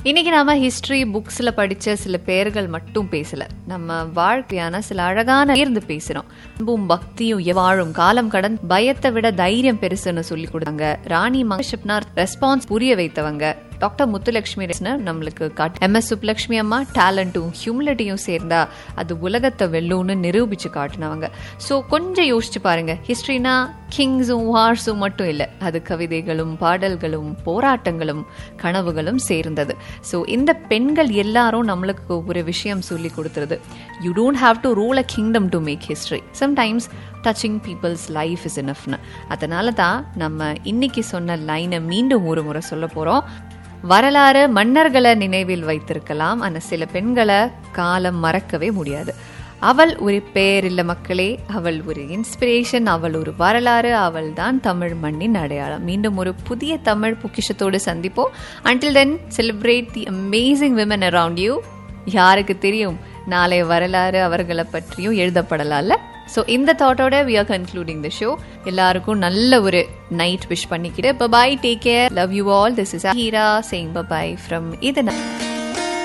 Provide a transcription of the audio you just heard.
இன்னைக்கு நாம ஹிஸ்டரி புக்ஸ்ல படிச்ச சில பெயர்கள் மட்டும் பேசல நம்ம வாழ்க்கையான சில அழகான தேர்ந்து பேசுறோம் அன்பும் பக்தியும் வாழும் காலம் கடந்து பயத்தை விட தைரியம் பெருசுன்னு சொல்லி கொடுத்தாங்க ராணி மங்கஷப்னார் ரெஸ்பான்ஸ் புரிய வைத்தவங்க டாக்டர் முத்துலட்சுமி ரேசனர் நம்மளுக்கு காட்டு எம் எஸ் சுப்லட்சுமி அம்மா டேலண்ட்டும் ஹியூமிலிட்டியும் சேர்ந்தா அது உலகத்தை வெல்லும்னு நிரூபிச்சு காட்டினவங்க ஸோ கொஞ்சம் யோசிச்சு பாருங்க ஹிஸ்ட்ரினா கிங்ஸும் வார்ஸும் மட்டும் இல்லை அது கவிதைகளும் பாடல்களும் போராட்டங்களும் கனவுகளும் சேர்ந்தது ஸோ இந்த பெண்கள் எல்லாரும் நம்மளுக்கு ஒரு விஷயம் சொல்லி கொடுத்துருது you don't have to rule a kingdom to make history sometimes touching people's life is இனஃப்னு அதனால தான் நம்ம இன்னைக்கு சொன்ன லைனை மீண்டும் ஒரு முறை சொல்ல போகிறோம் வரலாறு மன்னர்களை நினைவில் வைத்திருக்கலாம் ஆனால் சில பெண்களை காலம் மறக்கவே முடியாது அவள் ஒரு பேர் இல்ல மக்களே அவள் ஒரு இன்ஸ்பிரேஷன் அவள் ஒரு வரலாறு அவள் தான் தமிழ் மண்ணின் அடையாளம் மீண்டும் ஒரு புதிய தமிழ் பொக்கிஷத்தோடு சந்திப்போம் until then celebrate the amazing women around you யாருக்கு தெரியும் நாளை வரலாறு அவர்களை பற்றியும் எழுதப்படலாம்ல ஸோ இந்த தாட்டோட we are concluding the show எல்லாருக்கும் நல்ல ஒரு நைட் விஷ் பண்ணிக்கிட்டு bye bye take care love you all this is Heera சேங் பபாய் ஃப்ரம் இதனா